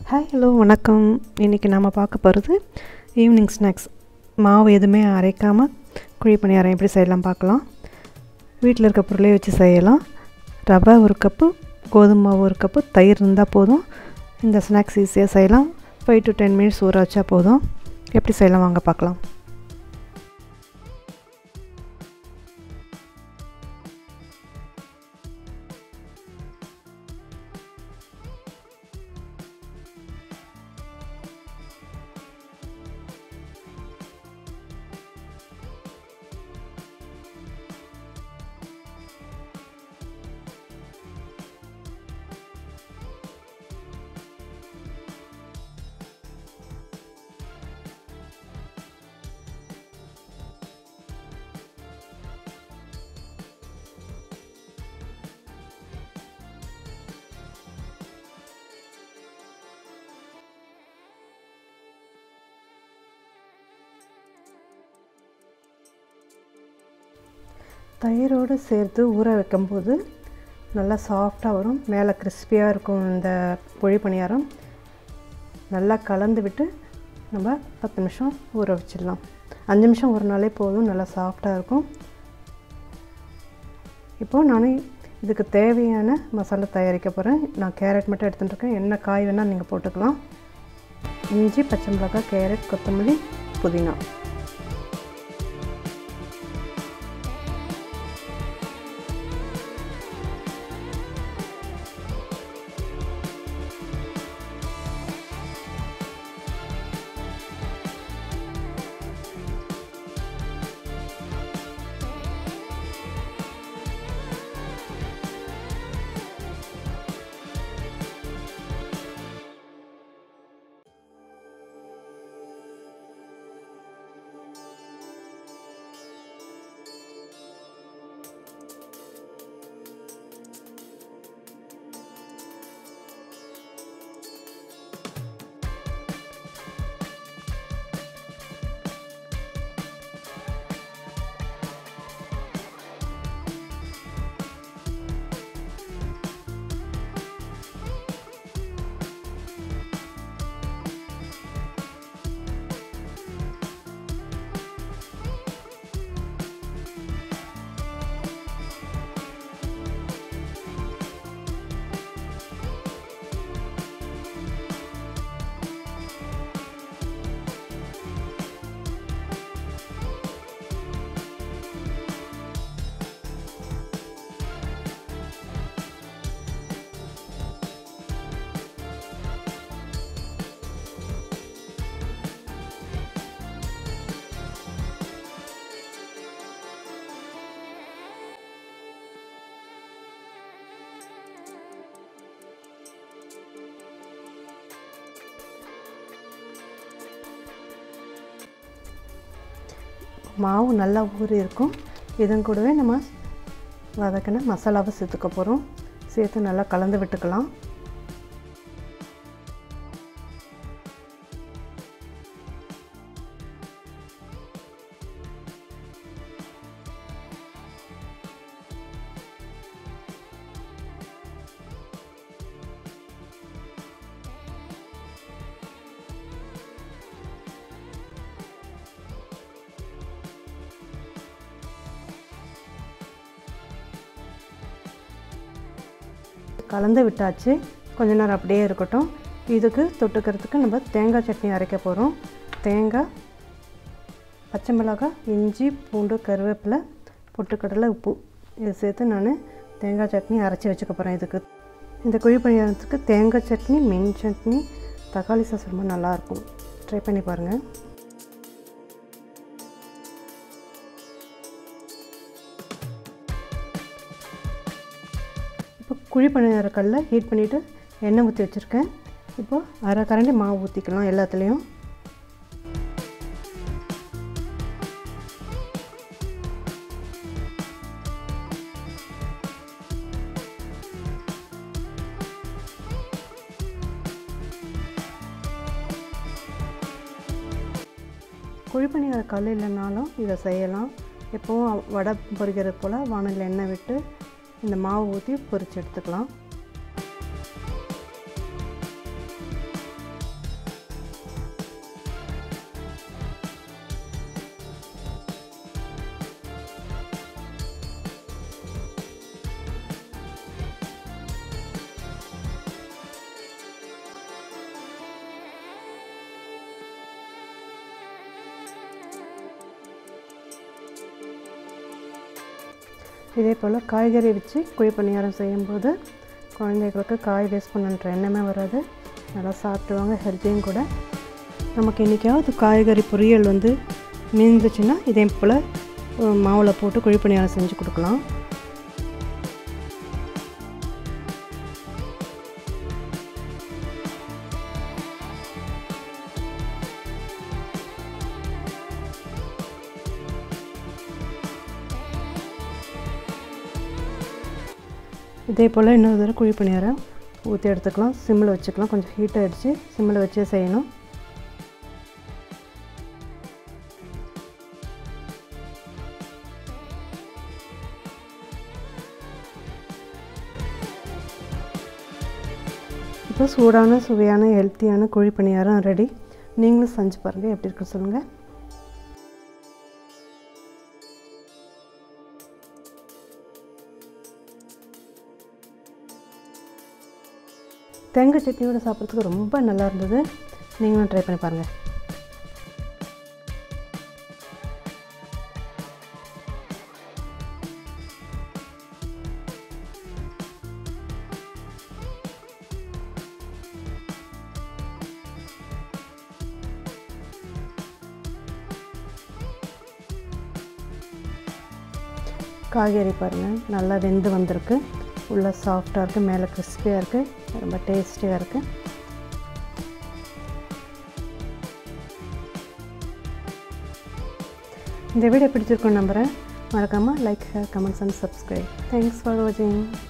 hi hello வணக்கம் இன்றைக்கி நாம் பார்க்க போகிறது ஈவினிங் ஸ்நாக்ஸ் மாவு எதுவுமே அரைக்காமல் குழி பணியாரம் எப்படி செய்யலாம் பார்க்கலாம் வீட்டில் இருக்க பொருளே வச்சு செய்யலாம் ரவை ஒரு கப்பு கோதுமை மாவு ஒரு கப்பு தயிர் இருந்தால் போதும் இந்த ஸ்நாக்ஸ் ஈஸியாக செய்யலாம் ஃபைவ் டு டென் மினிட்ஸ் ஊற வச்சா போதும் எப்படி செய்யலாம் வாங்க பார்க்கலாம் தயிரோடு சேர்த்து ஊற வைக்கும்போது நல்லா சாஃப்டாக வரும் மேலே கிறிஸ்பியாக இருக்கும் இந்த குழி பணியாரம் நல்லா கலந்து விட்டு நம்ம பத்து நிமிஷம் ஊற வச்சிடலாம் அஞ்சு நிமிஷம் ஒரு நாளே போதும் நல்லா சாஃப்டாக இருக்கும் இப்போது நான் இதுக்கு தேவையான மசாலா தயாரிக்க போகிறேன் நான் கேரட் மட்டும் எடுத்துகிட்டு இருக்கேன் என்ன காய் வேணால் நீங்கள் போட்டுக்கலாம் இஞ்சி பச்சை மிளகாய் கேரட் கொத்தமல்லி புதினா மாவு நல்லா ஊறி இருக்கும் இதன் கூடவே நம்ம வதக்கின மசாலாவை சேர்த்துக்க போகிறோம் சேர்த்து நல்லா கலந்து விட்டுக்கலாம் கலந்து விட்டாச்சு கொஞ்ச நேரம் அப்படியே இருக்கட்டும் இதுக்கு தொட்டுக்கிறதுக்கு நம்ம தேங்காய் சட்னி அரைக்க போகிறோம் தேங்காய் பச்சை மிளகாய் இஞ்சி பூண்டு கருவேப்பிலை பொட்டுக்கடலை உப்பு இதை சேர்த்து நான் தேங்காய் சட்னி அரைச்சி வச்சுக்க போகிறேன் இதுக்கு இந்த குழி பணியாரத்துக்கு தேங்காய் சட்னி மெயின் சட்னி தக்காளி சாஸ் ரொம்ப நல்லாயிருக்கும் ட்ரை பண்ணி பாருங்கள் இப்போ குழி பணியார கல்லை ஹீட் பண்ணிவிட்டு எண்ணெய் ஊற்றி வச்சுருக்கேன் இப்போது அரை கரண்டி மாவு ஊற்றிக்கலாம் எல்லாத்துலேயும் குழிப்பணியார கல் இல்லைனாலும் இதை செய்யலாம் எப்போவும் வடை பொரிக்கிறது போல் வானலில் எண்ணெய் விட்டு இந்த மாவு ஊற்றி பொரிச்சு எடுத்துக்கலாம் இதே போல் காய்கறி வச்சு குழி பணியாரம் செய்யும்போது குழந்தைகளுக்கு காய் வேஸ்ட் பண்ணுன்ற எண்ணமே வராது நல்லா சாப்பிடுவாங்க ஹெல்த்தியும் கூட நமக்கு என்றைக்காவது காய்கறி பொரியல் வந்து மீந்துச்சுன்னா இதே போல் மாவில் போட்டு குழி பணியாரம் செஞ்சு கொடுக்கலாம் இதே போல் இன்னொரு தடவை குழி பணியாரம் ஊற்றி எடுத்துக்கலாம் சிம்மில் வச்சுக்கலாம் கொஞ்சம் ஹீட் ஆகிடுச்சு சிம்மில் வச்சே செய்யணும் இப்போ சூடான சுவையான ஹெல்த்தியான குழி பணியாரம் ரெடி நீங்களும் செஞ்சு பாருங்கள் எப்படி இருக்குன்னு சொல்லுங்கள் தேங்காய் சட்னியோட சாப்பிட்றதுக்கு ரொம்ப நல்லா இருந்தது நீங்களும் ட்ரை பண்ணி பாருங்கள் காய்கறி பாருங்கள் நல்லா வெந்து வந்திருக்கு உள்ளே சாஃப்டாக இருக்குது மேலே கிறிஸ்பியாக இருக்குது ரொம்ப டேஸ்டியாக இருக்குது இந்த வீடியோ பிடிச்சிருக்கோம் நம்புகிறேன் மறக்காமல் like share comments and subscribe thanks for வாட்சிங்